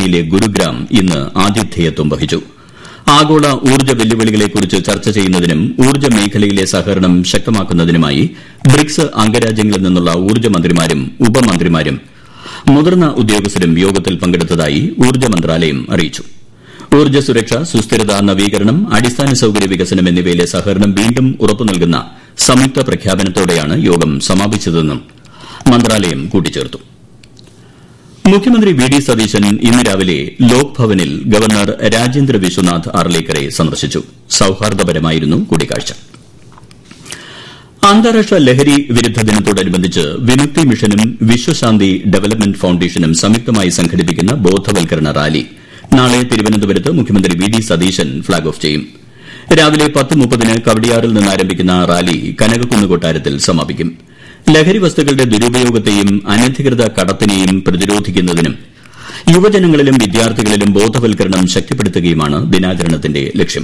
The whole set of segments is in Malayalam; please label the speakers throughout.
Speaker 1: മേഖലയിലെ ഗുരുഗ്രാം ഇന്ന് ആതിഥേയത്വം വഹിച്ചു ആഗോള ഊർജ്ജ വെല്ലുവിളികളെക്കുറിച്ച് ചർച്ച ചെയ്യുന്നതിനും ഊർജ്ജ മേഖലയിലെ സഹകരണം ശക്തമാക്കുന്നതിനുമായി ബ്രിക്സ് അംഗരാജ്യങ്ങളിൽ നിന്നുള്ള ഊർജ്ജ മന്ത്രിമാരും ഉപമന്ത്രിമാരും മുതിർന്ന ഉദ്യോഗസ്ഥരും യോഗത്തിൽ പങ്കെടുത്തതായി ഊർജ്ജ മന്ത്രാലയം അറിയിച്ചു ഊർജ്ജ സുരക്ഷ സുസ്ഥിരത നവീകരണം അടിസ്ഥാന സൌകര്യ വികസനം എന്നിവയിലെ സഹകരണം വീണ്ടും ഉറപ്പു നൽകുന്ന സംയുക്ത പ്രഖ്യാപനത്തോടെയാണ് യോഗം സമാപിച്ചതെന്നും മന്ത്രാലയം കൂട്ടിച്ചേർത്തു മുഖ്യമന്ത്രി വി ഡി സതീശൻ ഇന്ന് രാവിലെ ലോക് ഭവനിൽ ഗവർണർ രാജേന്ദ്ര വിശ്വനാഥ് അർലേക്കറെ സന്ദർശിച്ചു സൌഹാർദ്ദപരമായിരുന്നു കൂടിക്കാഴ്ച അന്താരാഷ്ട്ര ലഹരി വിരുദ്ധ ദിനത്തോടനുബന്ധിച്ച് വിമുക്തി മിഷനും വിശ്വശാന്തി ഡെവലപ്മെന്റ് ഫൌണ്ടേഷനും സംയുക്തമായി സംഘടിപ്പിക്കുന്ന ബോധവൽക്കരണ റാലി നാളെ തിരുവനന്തപുരത്ത് മുഖ്യമന്ത്രി V D Satheesan flag off ചെയ്യും രാവിലെ പത്ത് മുപ്പതിന് കവടിയാറിൽ നിന്ന് ആരംഭിക്കുന്ന റാലി കനകക്കുന്ന് കൊട്ടാരത്തിൽ സമാപിക്കും ലഹരി വസ്തുക്കളുടെ ദുരുപയോഗത്തെയും അനധികൃത കടത്തിനെയും പ്രതിരോധിക്കുന്നതിനും യുവജനങ്ങളിലും വിദ്യാർത്ഥികളിലും ബോധവൽക്കരണം ശക്തിപ്പെടുത്തുകയുമാണ് ദിനാചരണത്തിന്റെ ലക്ഷ്യം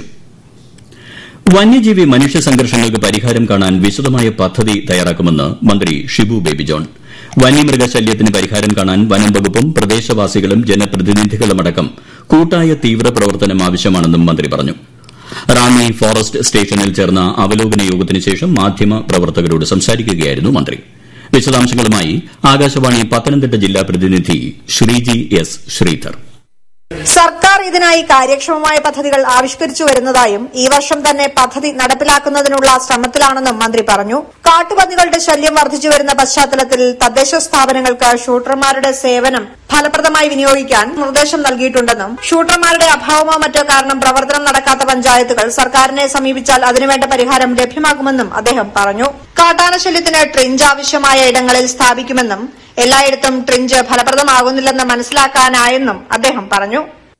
Speaker 1: വന്യജീവി മനുഷ്യ സംഘർഷങ്ങൾക്ക് പരിഹാരം കാണാൻ വിശദമായ പദ്ധതി തയ്യാറാക്കുമെന്ന് മന്ത്രി ഷിബു ബേബി ജോൺ വന്യമൃഗശല്യത്തിന് പരിഹാരം കാണാൻ വനം വകുപ്പും പ്രദേശവാസികളും ജനപ്രതിനിധികളുമടക്കം കൂട്ടായ തീവ്ര പ്രവർത്തനം ആവശ്യമാണെന്നും മന്ത്രി പറഞ്ഞു റാന്നി ഫോറസ്റ്റ് സ്റ്റേഷനിൽ ചേർന്ന അവലോകന യോഗത്തിന് ശേഷം മാധ്യമ പ്രവർത്തകരോട് സംസാരിക്കുകയായിരുന്നു മന്ത്രി വിശദാംശങ്ങളുമായി ആകാശവാണി പത്തനംതിട്ട ജില്ലാ പ്രതിനിധി ശ്രീജി എസ് ശ്രീധർ
Speaker 2: സർക്കാർ ഇതിനായി കാര്യക്ഷമമായ പദ്ധതികൾ ആവിഷ്കരിച്ചു വരുന്നതായും ഈ വർഷം തന്നെ പദ്ധതി നടപ്പിലാക്കുന്നതിനുള്ള ശ്രമത്തിലാണെന്നും മന്ത്രി പറഞ്ഞു കാട്ടുപന്നികളുടെ ശല്യം വർദ്ധിച്ചു വരുന്ന പശ്ചാത്തലത്തിൽ തദ്ദേശ സ്ഥാപനങ്ങൾക്ക് ഷൂട്ടർമാരുടെ സേവനം ഫലപ്രദമായി വിനിയോഗിക്കാൻ നിർദ്ദേശം നൽകിയിട്ടുണ്ടെന്നും ഷൂട്ടർമാരുടെ അഭാവമോ മറ്റോ കാരണം പ്രവർത്തനം നടക്കാത്ത പഞ്ചായത്തുകൾ സർക്കാരിനെ സമീപിച്ചാൽ അതിനുവേണ്ട പരിഹാരം ലഭ്യമാകുമെന്നും അദ്ദേഹം പറഞ്ഞു കാട്ടാനശല്യത്തിന് ട്രിഞ്ച് ആവശ്യമായ ഇടങ്ങളിൽ സ്ഥാപിക്കുമെന്നും എല്ലായിടത്തും ട്രിഞ്ച് ഫലപ്രദമാകുന്നില്ലെന്ന് മനസ്സിലാക്കാനായെന്നും അദ്ദേഹം പറഞ്ഞു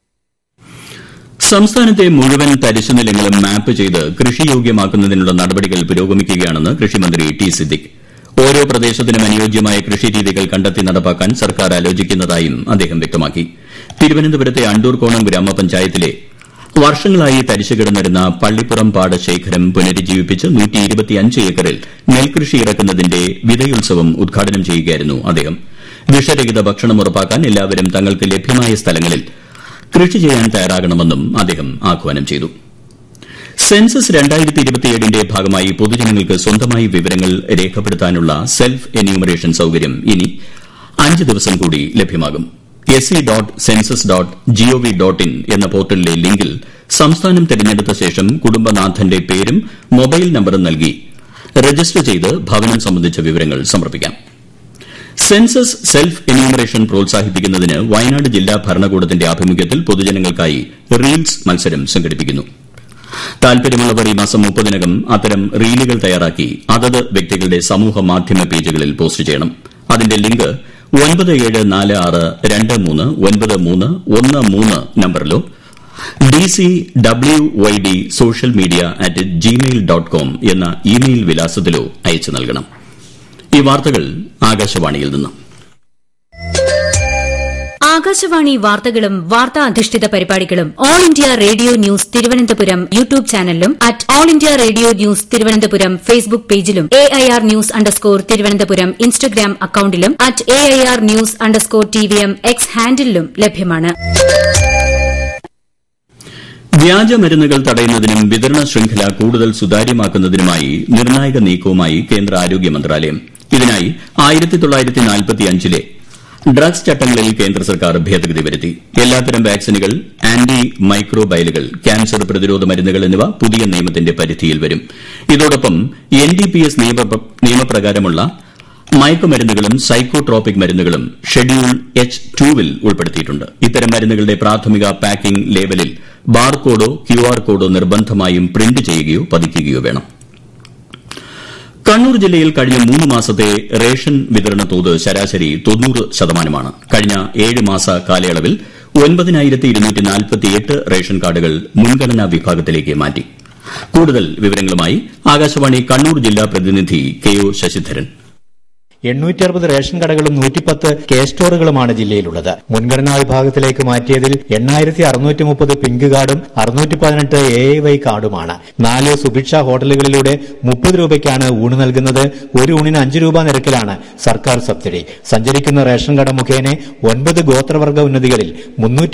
Speaker 1: സംസ്ഥാനത്തെ മുഴുവൻ തരിശുനിലങ്ങളും മാപ്പ് ചെയ്ത് കൃഷിയോഗ്യമാക്കുന്നതിനുള്ള നടപടികൾ പുരോഗമിക്കുകയാണെന്ന് കൃഷിമന്ത്രി ടി സിദ്ദിഖ് ഓരോ പ്രദേശത്തിനും അനുയോജ്യമായ കൃഷിരീതികൾ കണ്ടെത്തി നടപ്പാക്കാൻ സർക്കാർ ആലോചിക്കുന്നതായും അദ്ദേഹം വ്യക്തമാക്കി തിരുവനന്തപുരത്തെ അണ്ടൂർകോണം ഗ്രാമപഞ്ചായത്തിലെ വർഷങ്ങളായി തരിശു കിടന്നിരുന്ന പള്ളിപ്പുറം പാടശേഖരം പുനരുജ്ജീവിപ്പിച്ച് ഏക്കറിൽ നെൽകൃഷി ഇറക്കുന്നതിന്റെ വിതയുത്സവം ഉദ്ഘാടനം ചെയ്യുകയായിരുന്നു അദ്ദേഹം വിഷരഹിത ഭക്ഷണം ഉറപ്പാക്കാൻ എല്ലാവരും തങ്ങൾക്ക് ലഭ്യമായ സ്ഥലങ്ങളിൽ കൃഷി ചെയ്യാൻ തയ്യാറാകണമെന്നും അദ്ദേഹം ആഹ്വാനം ചെയ്തു സെൻസസ് ന്റെ ഭാഗമായി പൊതുജനങ്ങൾക്ക് സ്വന്തമായി വിവരങ്ങൾ രേഖപ്പെടുത്താനുള്ള സെൽഫ് എന്യൂമറേഷൻ സൌകര്യം ഇനി അഞ്ച് ദിവസം കൂടി ലഭ്യമാകും S C dot census dot GOV dot in എന്ന പോർട്ടലിലെ ലിങ്കിൽ സംസ്ഥാനം തെരഞ്ഞെടുത്ത ശേഷം കുടുംബനാഥന്റെ പേരും മൊബൈൽ നമ്പറും നൽകി രജിസ്റ്റർ ചെയ്ത് ഭവനം സംബന്ധിച്ച വിവരങ്ങൾ സമർപ്പിക്കാം സെൻസസ് സെൽഫ് എന്യൂമറേഷൻ പ്രോത്സാഹിപ്പിക്കുന്നതിന് വയനാട് ജില്ലാ ഭരണകൂടത്തിന്റെ ആഭിമുഖ്യത്തിൽ പൊതുജനങ്ങൾക്കായി റീൽസ് മത്സരം സംഘടിപ്പിക്കുന്നു താൽപര്യമുള്ളവർ ഈ മാസം മുപ്പതിനകം അത്തരം റീലുകൾ തയ്യാറാക്കി അതത് വ്യക്തികളുടെ സമൂഹ മാധ്യമ പേജുകളിൽ പോസ്റ്റ് ചെയ്യണം അതിന്റെ ലിങ്ക് ഒൻപത് ഏഴ് നാല് ആറ് രണ്ട് മൂന്ന് ഒൻപത് മൂന്ന് ഒന്ന് മൂന്ന് നമ്പറിലോ D C W Y D social media at Gmail dot com എന്ന ഇമെയിൽ വിലാസത്തിലോ അയച്ചു നൽകണം ഈ വാർത്തകൾ ആകാശവാണിയിൽ നിന്നും
Speaker 3: ആകാശവാണി വാർത്തകളും വാർത്താ അധിഷ്ഠിത പരിപാടികളും all India radio news Thiruvananthapuram YouTube ചാനലിലും at all India radio news Thiruvananthapuram Facebook പേജിലും A I R news underscore Thiruvananthapuram Instagram അക്കൌണ്ടിലും at A I R news underscore T V M X ഹാൻഡിലും ലഭ്യമാണ്
Speaker 1: വ്യാജമരുന്നുകൾ തടയുന്നതിനും വിതരണ ശൃംഖല കൂടുതൽ സുതാര്യമാക്കുന്നതിനുമായി നിർണായക നീക്കവുമായി കേന്ദ്ര ആരോഗ്യ മന്ത്രാലയം ഇതിനായി ലെ ഡ്രഗ്സ് ചട്ടങ്ങളിൽ കേന്ദ്ര സർക്കാർ ഭേദഗതി വരുത്തി എല്ലാത്തരം വാക്സിനുകൾ ആന്റി മൈക്രോബയലുകൾ ക്യാൻസർ പ്രതിരോധ മരുന്നുകൾ എന്നിവ പുതിയ നിയമത്തിന്റെ പരിധിയിൽ വരും ഇതോടൊപ്പം എൻ ഡി പി എസ് നിയമപ്രകാരമുള്ള മയക്കുമരുന്നുകളും സൈക്കോട്രോപിക് മരുന്നുകളും ഷെഡ്യൂൾ എച്ച് ടൂവിൽ ഉൾപ്പെടുത്തിയിട്ടുണ്ട് ഇത്തരം മരുന്നുകളുടെ പ്രാഥമിക പാക്കിംഗ് ലേബലിൽ ബാർകോഡോ ക്യു ആർ കോഡോ നിർബന്ധമായും പ്രിന്റ് ചെയ്യുകയോ പതിക്കുകയോ വേണം കണ്ണൂർ ജില്ലയിൽ കഴിഞ്ഞ മൂന്ന് മാസത്തെ റേഷൻ വിതരണ തോത് ശരാശരി തൊണ്ണൂറ് ശതമാനമാണ് കഴിഞ്ഞ ഏഴ് മാസ കാലയളവിൽ റേഷൻ കാർഡുകൾ മുൻഗണനാ വിഭാഗത്തിലേക്ക് മാറ്റി കൂടുതൽ വിവരങ്ങളുമായി ആകാശവാണി കണ്ണൂർ ജില്ലാ പ്രതിനിധി കെ ഒ ശശിധരൻ
Speaker 4: എണ്ണൂറ്റി അറുപത് റേഷൻ കടകളും നൂറ്റിപ്പത്ത് കെ സ്റ്റോറുകളുമാണ് ജില്ലയിലുള്ളത് മുൻഗണനാ വിഭാഗത്തിലേക്ക് മാറ്റിയതിൽ എണ്ണായിരത്തി അറുന്നൂറ്റി മുപ്പത് പിങ്ക് കാർഡും അറുന്നൂറ്റി പതിനെട്ട് എ ഐ വൈ കാർഡുമാണ് നാല് സുഭിക്ഷ ഹോട്ടലുകളിലൂടെ മുപ്പത് രൂപയ്ക്കാണ് ഊണ് നൽകുന്നത് ഒരു ഊണിന് അഞ്ച് രൂപ നിരക്കിലാണ് സർക്കാർ സബ്സിഡി സഞ്ചരിക്കുന്ന റേഷൻ കട മുഖേന ഒൻപത് ഗോത്രവർഗ ഉന്നതികളിൽ മുന്നൂറ്റി